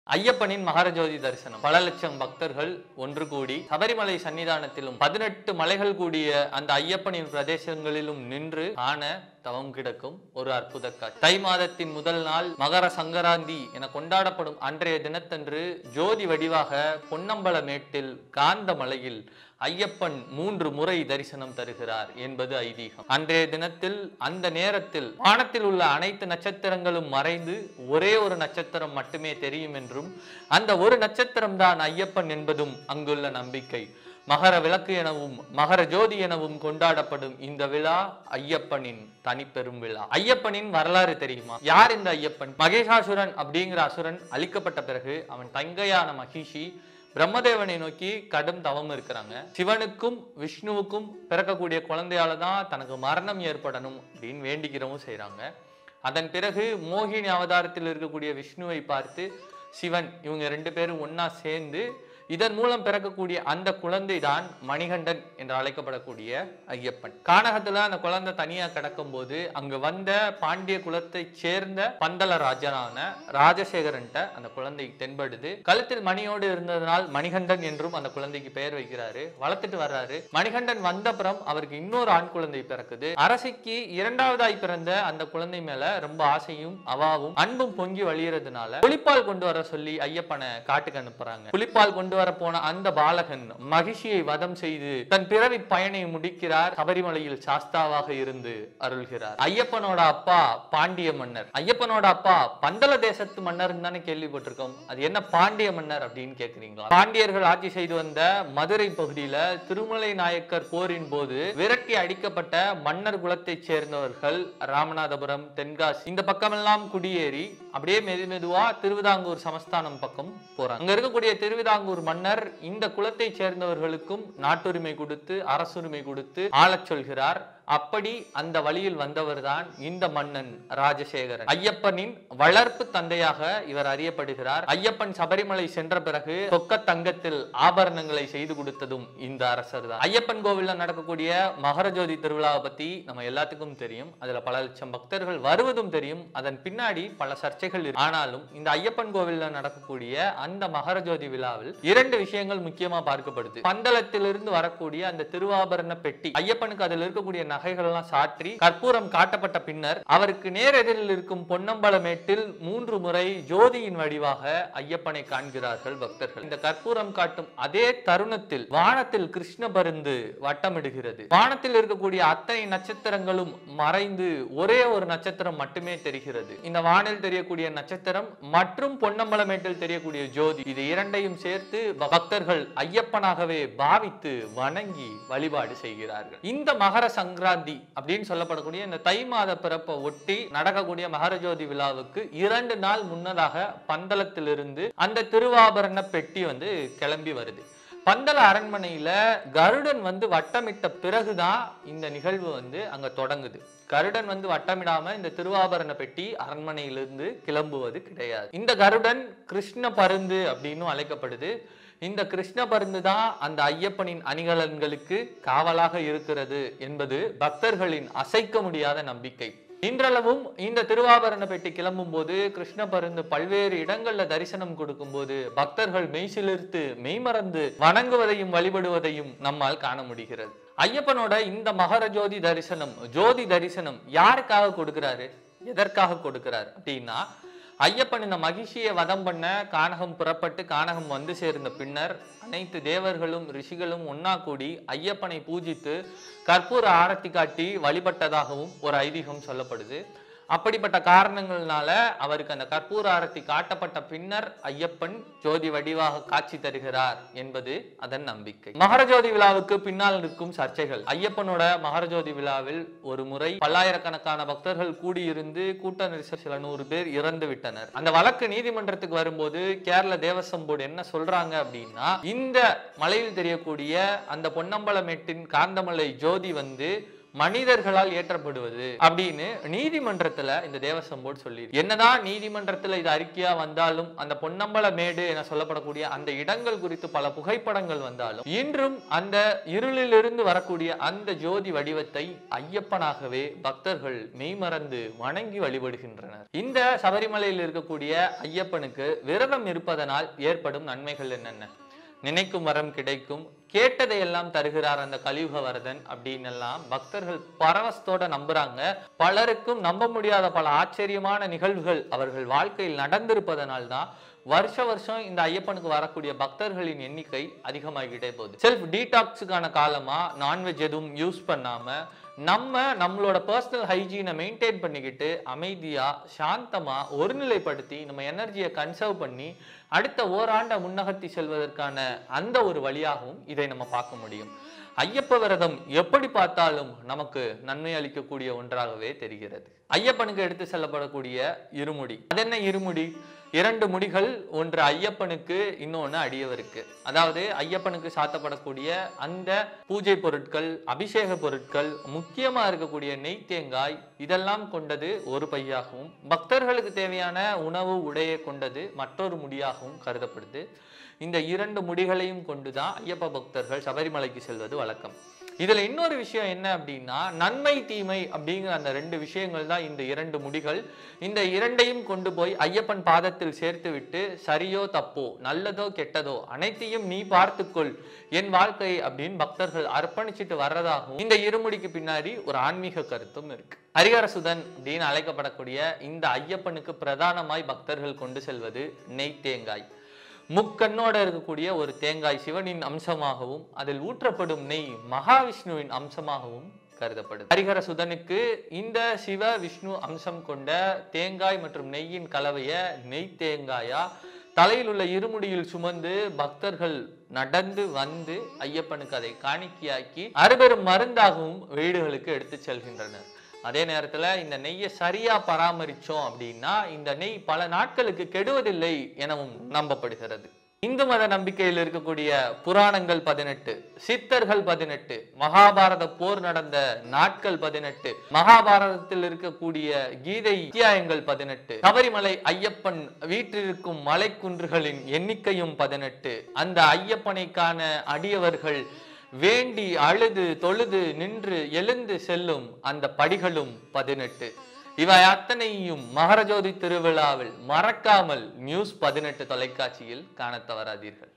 ஐயப்பனின் மகரஜோதி தரிசனம் பல லட்சம் பக்தர்கள் ஒன்று கூடி சபரிமலை சன்னிதானத்திலும் பதினெட்டு மலைகள் கூடிய அந்த ஐயப்பனின் பிரதேசங்களிலும் நின்று காண தவம் கிடக்கும் ஒரு அற்புத காட்சி தை மாதத்தின் முதல் நாள் மகர சங்கராந்தி என கொண்டாடப்படும் அன்றைய தினத்தன்று ஜோதி வடிவாக பொன்னம்பலமேட்டில் காந்த மலையில் ஐயப்பன் மூன்று முறை தரிசனம் தருகிறார் என்பது ஐதீகம் அன்றைய தினத்தில் அந்த நேரத்தில் வானத்தில் உள்ள அனைத்து நட்சத்திரங்களும் மறைந்து ஒரே ஒரு நட்சத்திரம் மட்டுமே தெரியும் என்றும் அந்த ஒரு நட்சத்திரம் தான் ஐயப்பன் என்பதும் அங்குள்ள நம்பிக்கை மகர விளக்கு எனவும் மகர ஜோதி எனவும் கொண்டாடப்படும் இந்த விழா ஐயப்பனின் தனிப்பெரும் விழா ஐயப்பனின் வரலாறு தெரியுமா யார் இந்த ஐயப்பன் மகேஷாசுரன் அப்படிங்கிற அசுரன் அழிக்கப்பட்ட பிறகு அவன் தங்கையான மகிஷி பிரம்மதேவனை நோக்கி கடும் தவம் இருக்கிறாங்க சிவனுக்கும் விஷ்ணுவுக்கும் பிறக்கக்கூடிய குழந்தையால தான் தனக்கு மரணம் ஏற்படணும் அப்படின்னு வேண்டிக்கிறவும் செய்றாங்க அதன் பிறகு மோகினி அவதாரத்தில் இருக்கக்கூடிய விஷ்ணுவை பார்த்து சிவன் இவங்க ரெண்டு பேரும் ஒண்ணா சேர்ந்து இதன் மூலம் பிறக்கக்கூடிய அந்த குழந்தை தான் மணிகண்டன் என்று அழைக்கப்படக்கூடிய ஐயப்பன் கானகத்துல அந்த குழந்தை தனியா கிடக்கும் போது அங்கு வந்த பாண்டிய குலத்தை சேர்ந்த பந்தல ராஜனான ராஜசேகரன்ட்ட அந்த குழந்தை தென்படுது கழுத்தில் மணியோடு இருந்ததனால் மணிகண்டன் என்றும் அந்த குழந்தைக்கு பெயர் வைக்கிறாரு வளர்த்துட்டு வர்றாரு மணிகண்டன் வந்தப்புறம் அவருக்கு இன்னொரு ஆண் குழந்தை பிறக்குது அரசிக்கு இரண்டாவதாய் பிறந்த அந்த குழந்தை மேல ரொம்ப ஆசையும் அவாவும் அன்பும் பொங்கி வழியறதுனால புலிப்பால் கொண்டு வர சொல்லி ஐயப்பனை காட்டுக்கு அனுப்புறாங்க புலிப்பால் கொண்டு வர போன அந்த பாலகன் மகிழ்ச்சியை வதம் செய்து தன் பிறவி பயனை முடிக்கிறார் சபரிமலையில் சாஸ்தாவாக இருந்து அருள்கிறார் ஐயப்பனோட அப்பா பாண்டிய மன்னர் ஐயப்பனோட அப்பா பந்தல தேசத்து மன்னர் தானே கேள்விப்பட்டிருக்கோம் அது என்ன பாண்டிய மன்னர் அப்படின்னு கேக்குறீங்களா பாண்டியர்கள் ஆட்சி செய்து வந்த மதுரை பகுதியில திருமலை நாயக்கர் போரின் போது விரட்டி அடிக்கப்பட்ட மன்னர் குலத்தைச் சேர்ந்தவர்கள் ராமநாதபுரம் தென்காசி இந்த பக்கமெல்லாம் குடியேறி அப்படியே மெது மெதுவா திருவிதாங்கூர் சமஸ்தானம் பக்கம் போறாங்க அங்க இருக்கக்கூடிய திருவிதாங்கூர் மன்னர் இந்த குலத்தைச் சேர்ந்தவர்களுக்கும் நாட்டுரிமை கொடுத்து அரசுரிமை கொடுத்து ஆளச் சொல்கிறார் அப்படி அந்த வழியில் வந்தவர்தான் இந்த மன்னன் ராஜசேகரன் ஐயப்பனின் வளர்ப்பு தந்தையாக இவர் அறியப்படுகிறார் ஐயப்பன் சபரிமலை சென்ற பிறகு சொக்க தங்கத்தில் ஆபரணங்களை செய்து கொடுத்ததும் இந்த அரசர் தான் ஐயப்பன் கோவில்ல நடக்கக்கூடிய மகரஜோதி திருவிழாவை பத்தி நம்ம எல்லாத்துக்கும் தெரியும் அதுல பல லட்சம் பக்தர்கள் வருவதும் தெரியும் அதன் பின்னாடி பல சர்ச்சைகள் இருக்கு ஆனாலும் இந்த ஐயப்பன் கோவில்ல நடக்கக்கூடிய அந்த மகரஜோதி விழாவில் இரண்டு விஷயங்கள் முக்கியமா பார்க்கப்படுது பந்தளத்திலிருந்து வரக்கூடிய அந்த திருவாபரண பெட்டி ஐயப்பனுக்கு அதில் இருக்கக்கூடிய நகைகள் எல்லாம் சாற்றி கற்பூரம் காட்டப்பட்ட பின்னர் அவருக்கு நேரெதிரில் இருக்கும் பொன்னம்பலமேட்டில் மூன்று முறை ஜோதியின் வடிவாக ஐயப்பனை காண்கிறார்கள் பக்தர்கள் இந்த கற்பூரம் காட்டும் அதே தருணத்தில் வானத்தில் கிருஷ்ண பருந்து வட்டமிடுகிறது வானத்தில் இருக்கக்கூடிய அத்தனை நட்சத்திரங்களும் மறைந்து ஒரே ஒரு நட்சத்திரம் மட்டுமே தெரிகிறது இந்த வானில் தெரியக்கூடிய நட்சத்திரம் மற்றும் பொன்னம்பலமேட்டில் தெரியக்கூடிய ஜோதி இது இரண்டையும் சேர்த்து பக்தர்கள் ஐயப்பனாகவே பாவித்து வணங்கி வழிபாடு செய்கிறார்கள் இந்த மகர சங்கராந்தி அப்படின்னு சொல்லப்படக்கூடிய இந்த தை மாத பிறப்பை ஒட்டி நடக்கக்கூடிய மகரஜோதி விழாவுக்கு இரண்டு நாள் முன்னதாக பந்தளத்திலிருந்து அந்த திருவாபரண பெட்டி வந்து கிளம்பி வருது பந்தல அரண்மனையில கருடன் வந்து வட்டமிட்ட பிறகுதான் இந்த நிகழ்வு வந்து அங்க தொடங்குது கருடன் வந்து வட்டமிடாம இந்த திருவாபரண பெட்டி அரண்மனையிலிருந்து கிளம்புவது கிடையாது இந்த கருடன் கிருஷ்ண பருந்து அப்படின்னு அழைக்கப்படுது இந்த கிருஷ்ண பருந்து தான் அந்த ஐயப்பனின் அணிகலன்களுக்கு காவலாக இருக்கிறது என்பது பக்தர்களின் அசைக்க முடியாத நம்பிக்கை இன்றளவும் இந்த திருவாபரண பெட்டி கிளம்பும் போது கிருஷ்ண பருந்து பல்வேறு இடங்கள்ல தரிசனம் கொடுக்கும் போது பக்தர்கள் மெய்சிலிர்த்து மெய்மறந்து வணங்குவதையும் வழிபடுவதையும் நம்மால் காண முடிகிறது ஐயப்பனோட இந்த மகர ஜோதி தரிசனம் ஜோதி தரிசனம் யாருக்காக கொடுக்கிறாரு எதற்காக கொடுக்கிறார் அப்படின்னா ஐயப்பன் இந்த மகிழ்ச்சியை வதம் பண்ண கானகம் புறப்பட்டு கானகம் வந்து சேர்ந்த பின்னர் அனைத்து தேவர்களும் ரிஷிகளும் ஒன்னா கூடி ஐயப்பனை பூஜித்து கற்பூர ஆரத்தி காட்டி வழிபட்டதாகவும் ஒரு ஐதீகம் சொல்லப்படுது அப்படிப்பட்ட காரணங்கள்னால அவருக்கு அந்த கற்பூர ஆரத்தி காட்டப்பட்ட பின்னர் ஐயப்பன் ஜோதி வடிவாக காட்சி தருகிறார் என்பது அதன் நம்பிக்கை மகரஜோதி விழாவுக்கு பின்னால் இருக்கும் சர்ச்சைகள் ஐயப்பனோட மகரஜோதி விழாவில் ஒரு முறை பல்லாயிரக்கணக்கான பக்தர்கள் கூடியிருந்து கூட்ட நெரிசல் சில நூறு பேர் இறந்து விட்டனர் அந்த வழக்கு நீதிமன்றத்துக்கு வரும்போது கேரள தேவசம் போர்டு என்ன சொல்றாங்க அப்படின்னா இந்த மலையில் தெரியக்கூடிய அந்த பொன்னம்பலமேட்டின் காந்தமலை ஜோதி வந்து மனிதர்களால் ஏற்றப்படுவது அப்படின்னு நீதிமன்றத்துல இந்த தேவசம் போர்டு சொல்லி என்னதான் நீதிமன்றத்துல இது அறிக்கையா வந்தாலும் அந்த பொன்னம்பல மேடு என சொல்லப்படக்கூடிய அந்த இடங்கள் குறித்து பல புகைப்படங்கள் வந்தாலும் இன்றும் அந்த இருளிலிருந்து வரக்கூடிய அந்த ஜோதி வடிவத்தை ஐயப்பனாகவே பக்தர்கள் மெய்மறந்து வணங்கி வழிபடுகின்றனர் இந்த சபரிமலையில் இருக்கக்கூடிய ஐயப்பனுக்கு விரதம் இருப்பதனால் ஏற்படும் நன்மைகள் என்னென்ன நினைக்கும் வரம் கிடைக்கும் கேட்டதையெல்லாம் தருகிறார் அந்த கலியுக வரதன் அப்படின்னு எல்லாம் பக்தர்கள் பரவசத்தோட நம்புறாங்க பலருக்கும் நம்ப முடியாத பல ஆச்சரியமான நிகழ்வுகள் அவர்கள் வாழ்க்கையில் நடந்திருப்பதனால் தான் வருஷ வருஷம் இந்த ஐயப்பனுக்கு வரக்கூடிய பக்தர்களின் எண்ணிக்கை அதிகமாகிட்டே போகுது செல்ஃப் டீடாக்ஸுக்கான காலமா நான்வெஜ் எதுவும் யூஸ் பண்ணாம நம்ம நம்மளோட பர்சனல் ஹைஜீனை மெயின்டைன் பண்ணிக்கிட்டு அமைதியா சாந்தமா ஒருநிலைப்படுத்தி நம்ம எனர்ஜியை கன்சர்வ் பண்ணி அடுத்த ஓராண்ட முன்னகர்த்தி செல்வதற்கான அந்த ஒரு வழியாகவும் இதை நம்ம பார்க்க முடியும் ஐயப்ப விரதம் எப்படி பார்த்தாலும் நமக்கு நன்மை அளிக்கக்கூடிய ஒன்றாகவே தெரிகிறது ஐயப்பனுக்கு எடுத்து செல்லப்படக்கூடிய இருமுடி அது என்ன இருமுடி இரண்டு முடிகள் ஒன்று ஐயப்பனுக்கு இன்னொன்று அடியவருக்கு அதாவது ஐயப்பனுக்கு சாத்தப்படக்கூடிய அந்த பூஜை பொருட்கள் அபிஷேக பொருட்கள் முக்கியமா இருக்கக்கூடிய நெய் தேங்காய் இதெல்லாம் கொண்டது ஒரு பையாகவும் பக்தர்களுக்கு தேவையான உணவு உடையை கொண்டது மற்றொரு முடியாகவும் கருதப்படுது இந்த இரண்டு முடிகளையும் கொண்டுதான் ஐயப்ப பக்தர்கள் சபரிமலைக்கு செல்வது வழக்கம் இதுல இன்னொரு விஷயம் என்ன அப்படின்னா நன்மை தீமை அப்படிங்கிற அந்த ரெண்டு விஷயங்கள் தான் இந்த இரண்டு முடிகள் இந்த இரண்டையும் கொண்டு போய் ஐயப்பன் பாதத்தில் சேர்த்து விட்டு சரியோ தப்போ நல்லதோ கெட்டதோ அனைத்தையும் நீ பார்த்துக்கொள் என் வாழ்க்கை அப்படின்னு பக்தர்கள் அர்ப்பணிச்சுட்டு வர்றதாகவும் இந்த இருமுடிக்கு பின்னாடி ஒரு ஆன்மீக கருத்தும் இருக்கு ஹரிஹரசுதன் அப்படின்னு அழைக்கப்படக்கூடிய இந்த ஐயப்பனுக்கு பிரதானமாய் பக்தர்கள் கொண்டு செல்வது நெய் தேங்காய் முக்கண்ணோட இருக்கக்கூடிய ஒரு தேங்காய் சிவனின் அம்சமாகவும் அதில் ஊற்றப்படும் நெய் மகாவிஷ்ணுவின் அம்சமாகவும் கருதப்படுது ஹரிஹர சுதனுக்கு இந்த சிவ விஷ்ணு அம்சம் கொண்ட தேங்காய் மற்றும் நெய்யின் கலவைய நெய் தேங்காயா தலையில் உள்ள இருமுடியில் சுமந்து பக்தர்கள் நடந்து வந்து ஐயப்பனுக்கு அதை காணிக்கையாக்கி அறுபெரும் மருந்தாகவும் வீடுகளுக்கு எடுத்து செல்கின்றனர் அதே நேரத்துல இந்த நெய்யை சரியா பராமரிச்சோம் அப்படின்னா இந்த நெய் பல நாட்களுக்கு கெடுவதில்லை எனவும் நம்பப்படுகிறது இந்து மத நம்பிக்கையில் இருக்கக்கூடிய புராணங்கள் பதினெட்டு சித்தர்கள் பதினெட்டு மகாபாரத போர் நடந்த நாட்கள் பதினெட்டு மகாபாரதத்தில் இருக்கக்கூடிய கீதை அத்தியாயங்கள் பதினெட்டு சபரிமலை ஐயப்பன் வீற்றிருக்கும் மலைக்குன்றுகளின் எண்ணிக்கையும் பதினெட்டு அந்த ஐயப்பனை காண அடியவர்கள் வேண்டி அழுது தொழுது நின்று எழுந்து செல்லும் அந்த படிகளும் பதினெட்டு இவை அத்தனையும் மகரஜோதி திருவிழாவில் மறக்காமல் நியூஸ் பதினெட்டு தொலைக்காட்சியில் காணத் தவறாதீர்கள்